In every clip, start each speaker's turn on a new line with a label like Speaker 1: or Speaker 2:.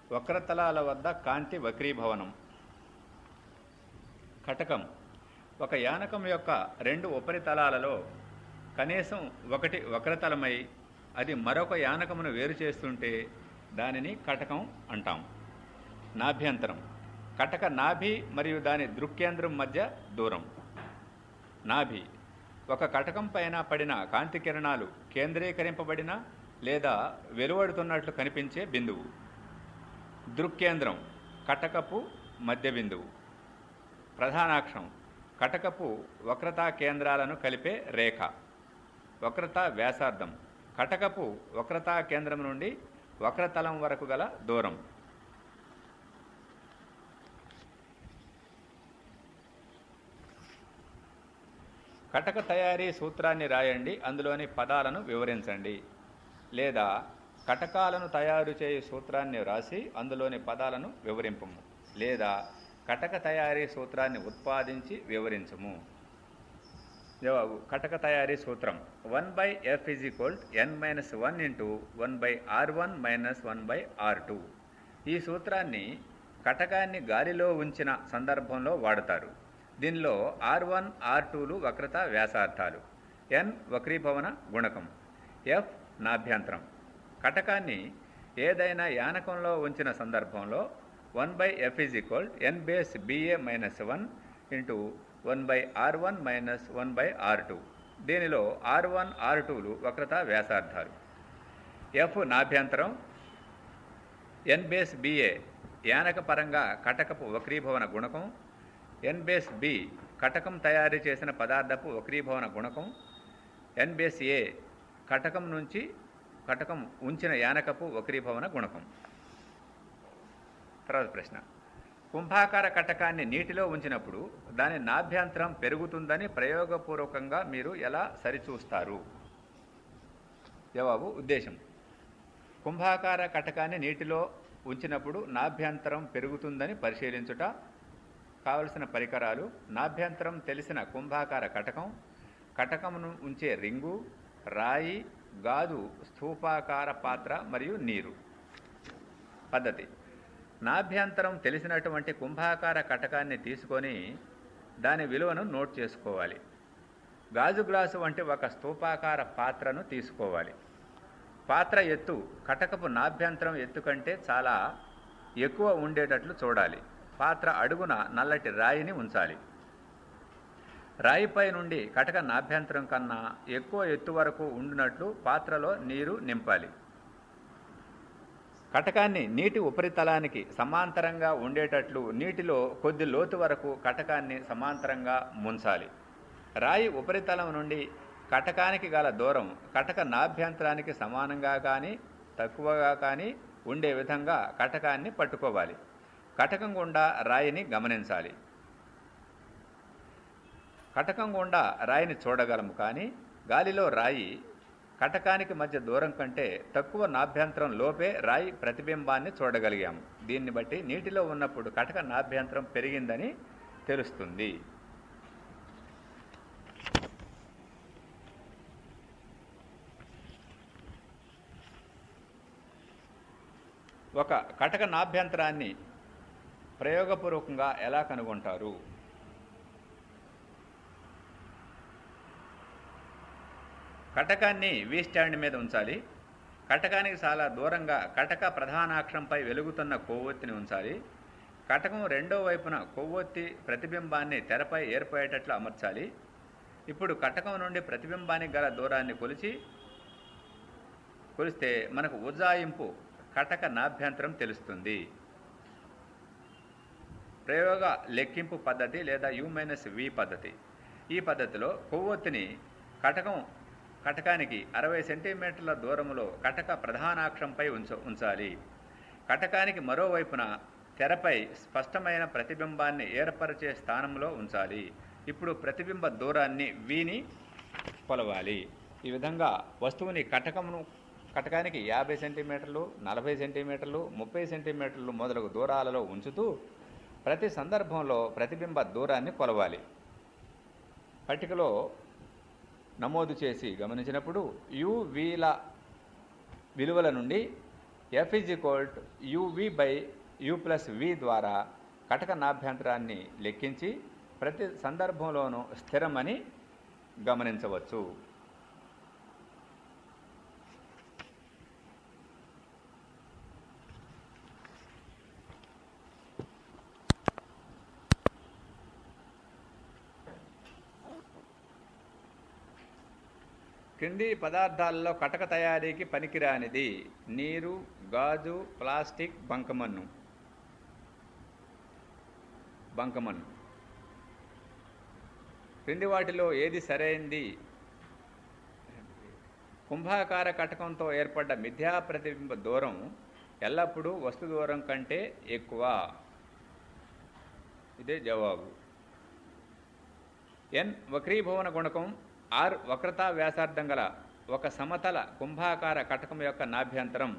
Speaker 1: వక్రతలాల వద్ద కాంతి వక్రీభవనం కటకం ఒక యానకం యొక్క రెండు ఉపరితలాలలో కనీసం ఒకటి వక్రతలమై అది మరొక యానకమును వేరు చేస్తుంటే దానిని కటకం అంటాం నాభ్యంతరం కటక నాభి మరియు దాని దృక్కేంద్రం మధ్య దూరం నాభి ఒక కటకం పైన పడిన కాంతి కిరణాలు కేంద్రీకరింపబడిన లేదా వెలువడుతున్నట్లు కనిపించే బిందువు దృక్కేంద్రం కటకపు మధ్య బిందువు ప్రధానాక్షం కటకపు వక్రతా కేంద్రాలను కలిపే రేఖ వక్రతా వ్యాసార్థం కటకపు వక్రతా కేంద్రం నుండి వక్రతలం వరకు గల దూరం కటక తయారీ సూత్రాన్ని రాయండి అందులోని పదాలను వివరించండి లేదా కటకాలను తయారు చేయు సూత్రాన్ని వ్రాసి అందులోని పదాలను వివరింపము లేదా కటక తయారీ సూత్రాన్ని ఉత్పాదించి వివరించము జవాబు కటక తయారీ సూత్రం one by F is equal N minus one into one by R one minus one by R two ఈ సూత్రాన్ని కటకాన్ని గాలిలో ఉంచిన సందర్భంలో వాడతారు దీనిలో ఆర్ వన్ ఆర్ టూలు వక్రత వ్యాసార్థాలు ఎన్ వక్రీభవన గుణకం ఎఫ్ నాభ్యంతరం కటకాన్ని ఏదైనా యానకంలో ఉంచిన సందర్భంలో one by F is equal N base BA minus one into one by R one minus one by R two దీనిలో ఆర్ వన్ ఆర్ టూలు వక్రత వ్యాసార్థాలు ఎఫ్ నాభ్యంతరం ఎన్ బేస్ బిఏ యానక పరంగా కటకపు వక్రీభవన గుణకం ఎన్ బేస్ బి కటకం తయారు చేసిన పదార్థపు వక్రీభవన గుణకం ఎన్ బేస్ ఏ కటకం నుంచి కటకం ఉంచిన యానకపు వక్రీభవన గుణకం తర్వాత ప్రశ్న కుంభాకార కటకాన్ని నీటిలో ఉంచినప్పుడు దాని నాభ్యంతరం పెరుగుతుందని ప్రయోగపూర్వకంగా మీరు ఎలా సరిచూస్తారు జవాబు ఉద్దేశం కుంభాకార కటకాన్ని నీటిలో ఉంచినప్పుడు నాభ్యంతరం పెరుగుతుందని పరిశీలించుట కావలసిన పరికరాలు నాభ్యంతరం తెలిసిన కుంభాకార కటకం కటకమును ఉంచే రింగు రాయి గాజు స్థూపాకార పాత్ర మరియు నీరు పద్ధతి నాభ్యంతరం తెలిసినటువంటి కుంభాకార కటకాన్ని తీసుకొని దాని విలువను నోట్ చేసుకోవాలి గాజు గ్లాసు వంటి ఒక స్థూపాకార పాత్రను తీసుకోవాలి పాత్ర ఎత్తు కటకపు నాభ్యంతరం ఎత్తు కంటే చాలా ఎక్కువ ఉండేటట్లు చూడాలి పాత్ర అడుగున నల్లటి రాయిని ఉంచాలి రాయిపై నుండి కటక నాభ్యంతరం కన్నా ఎక్కువ ఎత్తు వరకు ఉండినట్లు పాత్రలో నీరు నింపాలి కటకాన్ని నీటి ఉపరితలానికి సమాంతరంగా ఉండేటట్లు నీటిలో కొద్ది లోతు వరకు కటకాన్ని సమాంతరంగా ముంచాలి రాయి ఉపరితలం నుండి కటకానికి గల దూరం కటక నాభ్యంతరానికి సమానంగా కానీ తక్కువగా కానీ ఉండే విధంగా కటకాన్ని పట్టుకోవాలి కటకం గుండా రాయిని గమనించాలి కటకం గుండా రాయిని చూడగలము కానీ గాలిలో రాయి కటకానికి మధ్య దూరం కంటే తక్కువ నాభ్యంతరం లోపే రాయి ప్రతిబింబాన్ని చూడగలిగాము దీన్ని బట్టి నీటిలో ఉన్నప్పుడు కటక నాభ్యంతరం పెరిగిందని తెలుస్తుంది ఒక కటక నాభ్యంతరాన్ని ప్రయోగపూర్వకంగా ఎలా కనుగొంటారు కటకాన్ని వీ స్టాండ్ మీద ఉంచాలి కటకానికి చాలా దూరంగా కటక ప్రధానాక్షంపై వెలుగుతున్న కొవ్వొత్తిని ఉంచాలి కటకం రెండో వైపున కొవ్వొత్తి ప్రతిబింబాన్ని తెరపై ఏర్పడేటట్లు అమర్చాలి ఇప్పుడు కటకం నుండి ప్రతిబింబానికి గల దూరాన్ని కొలిచి కొలిస్తే మనకు ఉజ్జాయింపు కటక నాభ్యంతరం తెలుస్తుంది ప్రయోగ లెక్కింపు పద్ధతి లేదా యూ మైనస్ వి పద్ధతి ఈ పద్ధతిలో కొవ్వొత్తిని కటకం కటకానికి అరవై సెంటీమీటర్ల దూరంలో కటక ప్రధానాక్షంపై ఉంచ ఉంచాలి కటకానికి మరోవైపున తెరపై స్పష్టమైన ప్రతిబింబాన్ని ఏర్పరిచే స్థానంలో ఉంచాలి ఇప్పుడు ప్రతిబింబ దూరాన్ని వీని కొలవాలి ఈ విధంగా వస్తువుని కటకమును కటకానికి యాభై సెంటీమీటర్లు నలభై సెంటీమీటర్లు ముప్పై సెంటీమీటర్లు మొదలగు దూరాలలో ఉంచుతూ ప్రతి సందర్భంలో ప్రతిబింబ దూరాన్ని కొలవాలి పట్టికలో నమోదు చేసి గమనించినప్పుడు యువీల విలువల నుండి F is equal to UV by U plus V ద్వారా కటక నాభ్యంతరాన్ని లెక్కించి ప్రతి సందర్భంలోనూ స్థిరమని గమనించవచ్చు క్రింది పదార్థాలలో కటక తయారీకి పనికిరానిది నీరు గాజు ప్లాస్టిక్ బంకమన్ను బంకమన్ను క్రింది వాటిలో ఏది సరైంది కుంభాకార కటకంతో ఏర్పడ్డ మిథ్యా ప్రతిబింబ దూరం ఎల్లప్పుడూ వస్తు దూరం కంటే ఎక్కువ ఇదే జవాబు ఎన్ వక్రీభవన గుణకం ఆర్ వక్రతా వ్యాసార్థం గల ఒక సమతల కుంభాకార కటకం యొక్క నాభ్యంతరం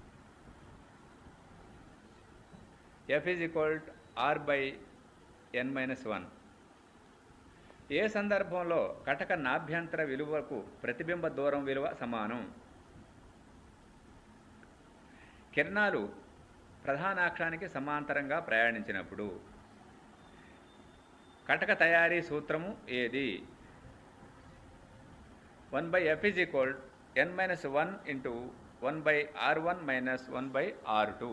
Speaker 1: F is equal R by N minus one ఏ సందర్భంలో కటక నాభ్యంతర విలువకు ప్రతిబింబ దూరం విలువ సమానం కిరణాలు ప్రధానాక్షానికి సమాంతరంగా ప్రయాణించినప్పుడు కటక తయారీ సూత్రము ఏది one by F is equal N minus one into one by R one minus one by R two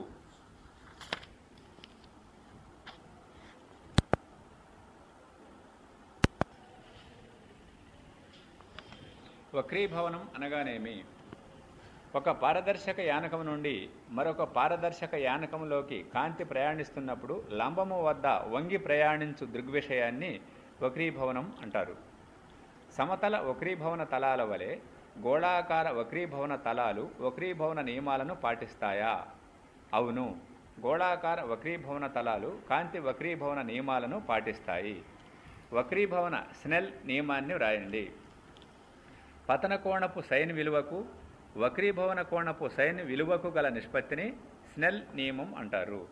Speaker 1: వక్రీభవనం అనగానేమి ఒక పారదర్శక యానకం నుండి మరొక పారదర్శక యానకంలోకి కాంతి ప్రయాణిస్తున్నప్పుడు లంబము వద్ద వంగి ప్రయాణించు దృగ్విషయాన్ని వక్రీభవనం అంటారు సమతల వక్రీభవన తలాల వలె గోళాకార వక్రీభవన తలాలు వక్రీభవన నియమాలను పాటిస్తాయా అవును గోళాకార వక్రీభవన తలాలు కాంతి వక్రీభవన నియమాలను పాటిస్తాయి వక్రీభవన స్నెల్ నియమాన్ని వ్రాయండి పతన కోణపు సైన్ విలువకు వక్రీభవన కోణపు సైన్ విలువకు గల నిష్పత్తిని స్నెల్ నియమం అంటారు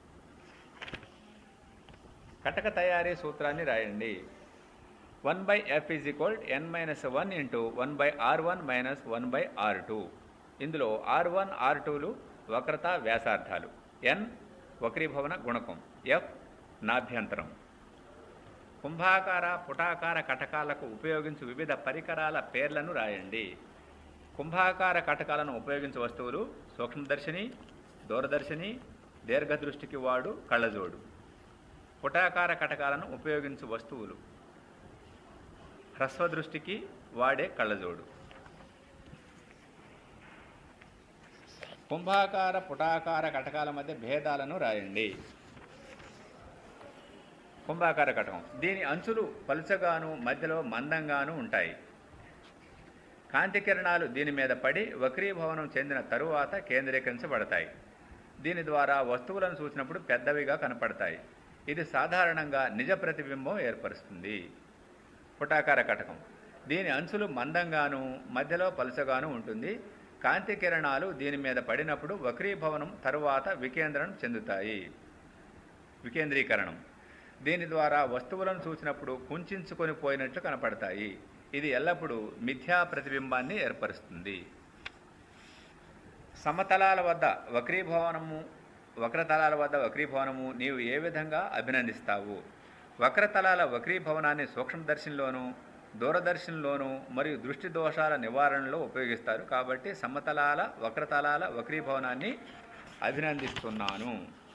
Speaker 1: కటక తయారీ సూత్రాన్ని రాయండి one by F is equal N minus one into one by R one minus one by R two ఇందులో ఆర్ వన్ ఆర్ టూలు వక్రతా వ్యాసార్థాలు ఎన్ వక్రీభవన గుణకం ఎఫ్ నాభ్యంతరం కుంభాకార పుటాకార కటకాలకు ఉపయోగించు వివిధ పరికరాల పేర్లను రాయండి కుంభాకార కటకాలను ఉపయోగించే వస్తువులు సూక్ష్మదర్శిని దూరదర్శిని దీర్ఘదృష్టికి వాడు కళ్ళజోడు పుటాకార కటకాలను ఉపయోగించు వస్తువులు హ్రస్వదృష్టికి వాడే కళ్ళజోడు కుంభాకార పుటాకార కటకాల మధ్య భేదాలను రాయండి కుంభాకార కటకం దీని అంచులు పలుచగాను మధ్యలో మందంగాను ఉంటాయి కాంతి కిరణాలు దీని మీద పడి వక్రీభవనం చెందిన తరువాత కేంద్రీకరించబడతాయి దీని ద్వారా వస్తువులను చూసినప్పుడు పెద్దవిగా కనపడతాయి ఇది సాధారణంగా నిజ ప్రతిబింబం ఏర్పరుస్తుంది పుటాకార కటకం దీని అంచులు మందంగాను మధ్యలో పలుచగాను ఉంటుంది కాంతి కిరణాలు దీని మీద పడినప్పుడు వక్రీభవనం తరువాత వికేంద్రం చెందుతాయి వికేంద్రీకరణం దీని ద్వారా వస్తువులను చూసినప్పుడు కుంచుకొని పోయినట్లు కనపడతాయి ఇది ఎల్లప్పుడూ మిథ్యా ప్రతిబింబాన్ని ఏర్పరుస్తుంది సమతలాల వద్ద వక్రీభవనము వక్రతలాల వద్ద వక్రీభవనము నీవు ఏ విధంగా అభినందిస్తావు వక్రతలాల వక్రీభవనాన్ని సూక్ష్మదర్శినిలోను దూరదర్శినిలోను మరియు దృష్టి దోషాల నివారణలో ఉపయోగిస్తారు కాబట్టి సమతలాల వక్రతలాల వక్రీభవనాన్ని అభినందిస్తున్నాను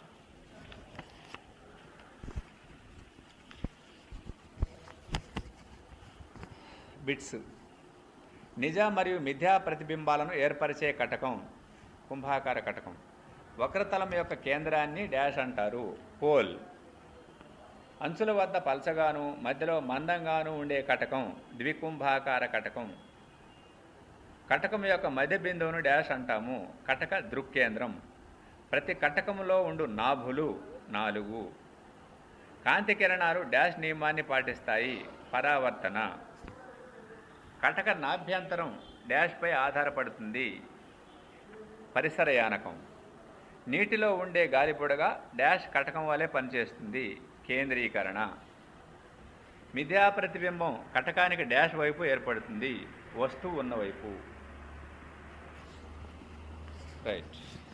Speaker 1: బిట్స్ నిజ మరియు మిథ్యా ప్రతిబింబాలను ఏర్పరిచే కటకం కుంభాకార కటకం వక్రతలం యొక్క కేంద్రాన్ని డాష్ అంటారు పోల్ అంచుల వద్ద పల్చగాను మధ్యలో మందంగాను ఉండే కటకం ద్వికుంభాకార కటకం కటకం యొక్క మధ్య బిందువును డాష్ అంటాము కటక దృక్కేంద్రం ప్రతి కటకములో ఉండు నాభులు నాలుగు కాంతి కిరణాలు డాష్ నియమాన్ని పాటిస్తాయి పరావర్తన కటక నాభ్యంతరం డాష్పై ఆధారపడుతుంది పరిసర యానకం నీటిలో ఉండే గాలిపొడగా డాష్ కటకం వలె పనిచేస్తుంది కేంద్రీకరణ మిథ్యా ప్రతిబింబం కటకానికి డాష్ వైపు ఏర్పడుతుంది వస్తువు ఉన్న వైపు రైట్